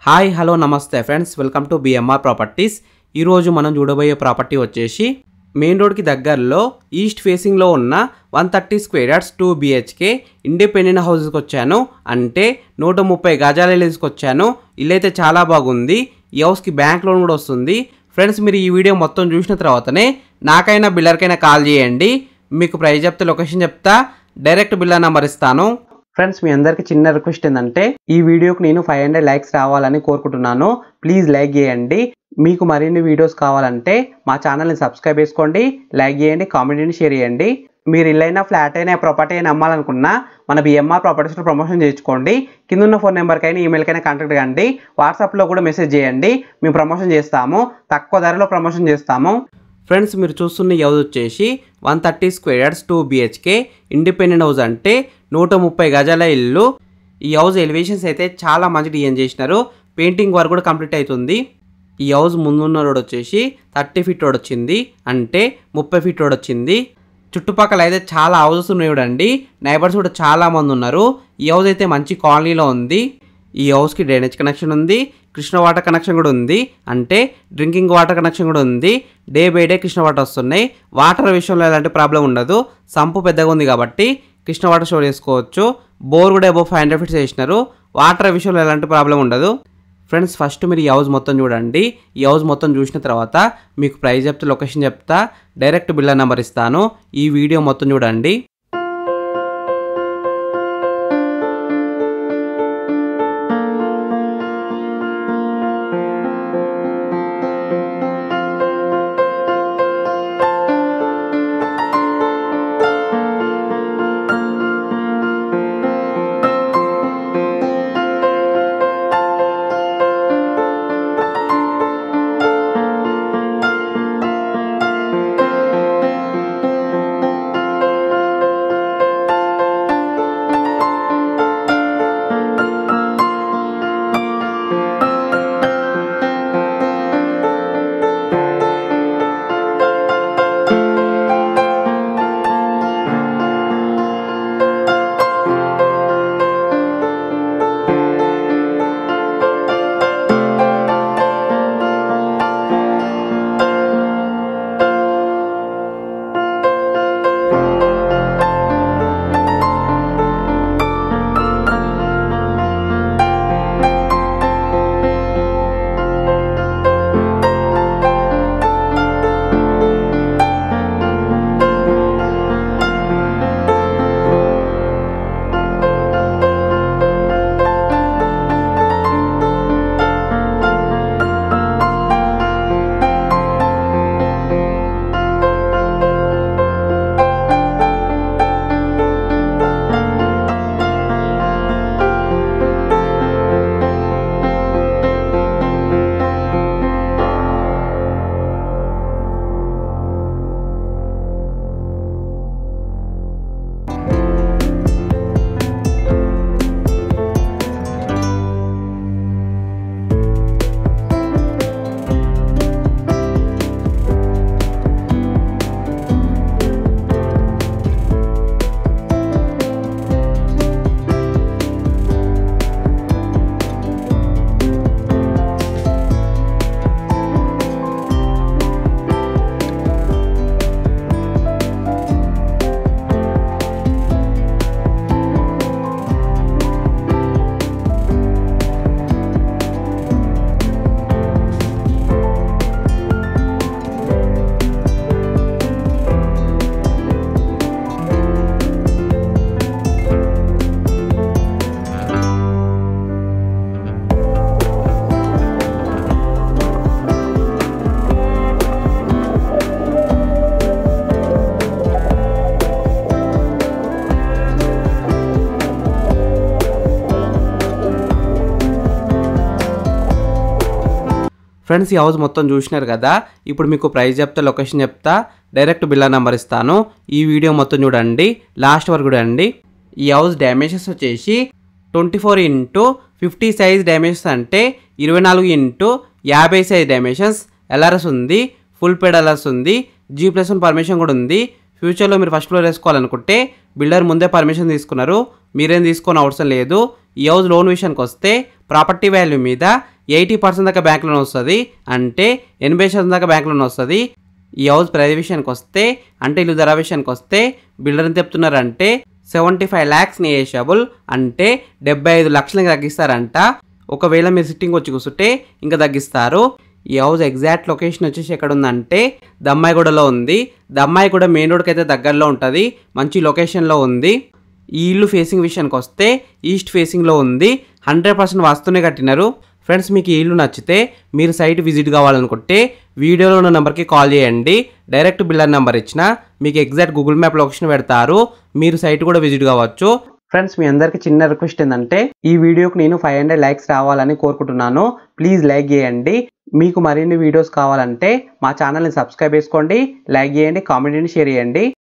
hi hello నమస్తే friends welcome to BMR properties ఈరోజు మనం చూడబోయే ప్రాపర్టీ వచ్చేసి మెయిన్ రోడ్కి దగ్గరలో ఈస్ట్ ఫేసింగ్లో ఉన్న one thirty square yards two BHK independent హౌసెస్కి వచ్చాను అంటే నూట ముప్పై గజాల ఇల్లుకి వచ్చాను ఇల్లు అయితే చాలా బాగుంది ఈ హౌస్కి బ్యాంక్ లోన్ కూడా వస్తుంది ఫ్రెండ్స్ మీరు ఈ వీడియో మొత్తం చూసిన తర్వాతనే నాకైనా బిల్లర్కైనా కాల్ చేయండి మీకు ప్రైస్ చెప్తే లొకేషన్ చెప్తా డైరెక్ట్ బిల్లర్ నెంబర్ ఇస్తాను ఫ్రెండ్స్ మీ అందరికి చిన్న రిక్వెస్ట్ ఏంటంటే ఈ వీడియోకి నేను ఫైవ్ హండ్రెడ్ లైక్స్ రావాలని కోరుకుంటున్నాను ప్లీజ్ లైక్ చేయండి మీకు మరిన్ని వీడియోస్ కావాలంటే మా ఛానల్ని సబ్స్క్రైబ్ చేసుకోండి లైక్ చేయండి కామెంట్ని షేర్ చేయండి మీరు ఇల్లైనా ఫ్లాట్ అయినా ప్రాపర్టీ అయినా అమ్మాలనుకున్నా మన బిఎంఆర్ ప్రాపర్టీస్లో ప్రమోషన్ చేయించుకోండి కింద ఉన్న ఫోన్ నెంబర్కైనా ఈమెయిల్కైనా కాంటాక్ట్ కండి వాట్సాప్లో కూడా మెసేజ్ చేయండి మేము ప్రమోషన్ చేస్తాము తక్కువ ధరలో ప్రమోషన్ చేస్తాము ఫ్రెండ్స్ మీరు చూస్తున్న ఈ హౌస్ వచ్చేసి one thirty square yards two BHK independent house అంటే నూట ముప్పై గజాల ఇల్లు ఈ హౌస్ ఎలివేషన్స్ అయితే చాలా మంచి డిజైన్ చేసినారు పెయింటింగ్ వర్క్ కూడా కంప్లీట్ అవుతుంది ఈ హౌస్ ముందున్న రోడ్ వచ్చేసి థర్టీ ఫీట్ రోడ్ వచ్చింది అంటే ముప్పై ఫీట్ రోడ్ వచ్చింది చుట్టుపక్కల అయితే చాలా హౌసెస్ ఉన్నాయి చూడండి నైబర్స్ కూడా చాలా మంది ఉన్నారు ఈ హౌస్ అయితే మంచి కాలనీలో ఉంది ఈ హౌస్కి డ్రైనేజ్ కనెక్షన్ ఉంది కృష్ణ వాటర్ కనెక్షన్ కూడా ఉంది అంటే డ్రింకింగ్ వాటర్ కనెక్షన్ కూడా ఉంది day by day Krishna water వస్తున్నాయి వాటర్ విషయంలో ఎలాంటి ప్రాబ్లం ఉండదు సంపు పెద్దగా ఉంది కాబట్టి కృష్ణ వాటర్ స్టోర్ చేసుకోవచ్చు బోర్ కూడా అబౌవ్ ఫైవ్ హండ్రెడ్ ఫీట్స్ వేసినారు వాటర్ విషయంలో ఎలాంటి ప్రాబ్లం ఉండదు ఫ్రెండ్స్ ఫస్ట్ మీరు ఈ హౌస్ మొత్తం చూడండి ఈ హౌస్ మొత్తం చూసిన తర్వాత మీకు ప్రైస్ చెప్తే లొకేషన్ చెప్తా డైరెక్ట్ బిల్లర్ నెంబర్ ఇస్తాను ఈ వీడియో మొత్తం చూడండి ఫ్రెండ్స్ ఈ హౌస్ మొత్తం చూసినారు కదా ఇప్పుడు మీకు ప్రైస్ చెప్తా లొకేషన్ చెప్తా డైరెక్ట్ బిల్లా నెంబర్ ఇస్తాను ఈ వీడియో మొత్తం చూడండి లాస్ట్ వరకు చూడండి ఈ హౌస్ డ్యామేజెస్ వచ్చేసి twenty four into fifty size damages అంటే ఇరవై నాలుగు ఇంటూ యాభై సైజ్ డ్యామేషన్స్ ఎల్ఆర్ఎస్ ఉంది ఫుల్ పేడ్ ఎల్ఆర్ఎస్ ఉంది జీ ప్లస్ వన్ పర్మిషన్ కూడా ఉంది ఫ్యూచర్లో మీరు ఫస్ట్ ఫ్లోర్ వేసుకోవాలనుకుంటే బిల్డర్ ముందే పర్మిషన్ తీసుకున్నారు మీరేం తీసుకొని అవసరం లేదు ఈ హౌస్ లోన్ విషయానికి వస్తే ప్రాపర్టీ వాల్యూ మీద ఎయిటీ పర్సెంట్ దాకా బ్యాంక్ లోన్ వస్తుంది అంటే ఎనభై శాతం దాకా బ్యాంక్ లోన్ వస్తుంది ఈ హౌస్ ప్రైస్ విషయానికి వస్తే అంటే ఇల్లు ధర విషయానికి వస్తే బిల్డర్ ఎంత చెప్తున్నారంటే సెవెంటీ ఫైవ్ ల్యాక్స్ నియేషబుల్ అంటే డెబ్బై ఐదు లక్షలకి తగ్గిస్తారంట ఒకవేళ మీరు సిట్టింగ్ వచ్చి కూర్చుంటే ఇంకా తగ్గిస్తారు ఈ హౌస్ ఎగ్జాక్ట్ లొకేషన్ వచ్చేసి ఎక్కడ ఉందంటే దమ్మాయిగూడలో ఉంది దమ్మాయిగూడ మెయిన్ రోడ్కి అయితే దగ్గరలో ఉంటుంది మంచి లొకేషన్లో ఉంది ఈ ఇల్లు ఫేసింగ్ విషయానికి వస్తే ఈస్ట్ ఫేసింగ్లో ఉంది హండ్రెడ్ పర్సెంట్ వాస్తునే కట్టినారు ఫ్రెండ్స్ మీకు ఈ ఇల్లు నచ్చితే మీరు సైట్ విజిట్ కావాలనుకుంటే వీడియోలో ఉన్న నెంబర్కి కాల్ చేయండి డైరెక్ట్ బిల్లర్ నెంబర్ ఇచ్చిన మీకు ఎగ్జాక్ట్ గూగుల్ మ్యాప్ లొకేషన్ పెడతారు మీరు సైట్ కూడా విజిట్ కావచ్చు ఫ్రెండ్స్ మీ అందరికి చిన్న రిక్వెస్ట్ ఏంటంటే ఈ వీడియోకి నేను ఫైవ్ హండ్రెడ్ లైక్స్ రావాలని కోరుకుంటున్నాను ప్లీజ్ లైక్ చేయండి మీకు మరిన్ని వీడియోస్ కావాలంటే మా ఛానల్ని సబ్స్క్రైబ్ చేసుకోండి లైక్ చేయండి కామెంట్ చేయండి షేర్ చేయండి